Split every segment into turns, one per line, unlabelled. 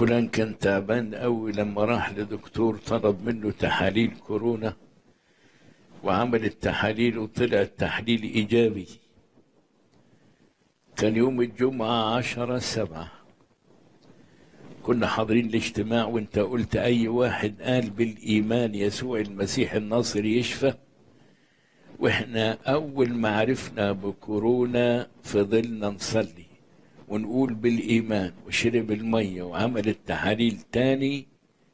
فلان كان تعبان قوي لما راح لدكتور طلب منه تحاليل كورونا وعمل التحاليل وطلع التحليل إيجابي كان يوم الجمعة عشرة سبعة كنا حاضرين الاجتماع وانت قلت أي واحد قال بالإيمان يسوع المسيح الناصر يشفى واحنا أول ما عرفنا بكورونا فضلنا نصلي ونقول بالإيمان وشرب المية وعمل التحاليل تاني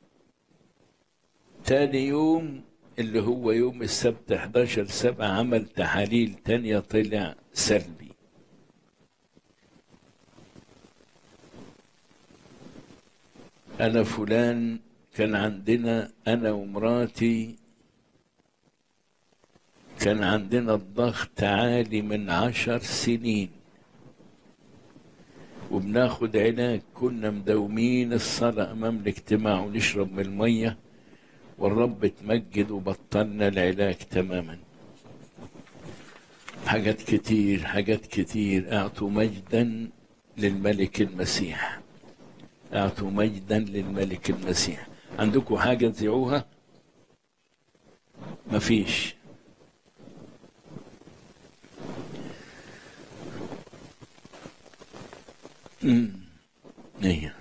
تاني يوم اللي هو يوم السبت 11 سبعة عمل تحاليل تانية طلع سلبي أنا فلان كان عندنا أنا ومراتي كان عندنا الضغط عالي من عشر سنين وبناخد علاج كنا مداومين الصلاة أمام الاجتماع ونشرب من المية والرب تمجد وبطلنا العلاج تماما حاجات كتير حاجات كتير أعطوا مجدا للملك المسيح أعطوا مجدا للملك المسيح عندكم حاجة تذيعوها مفيش امم ايه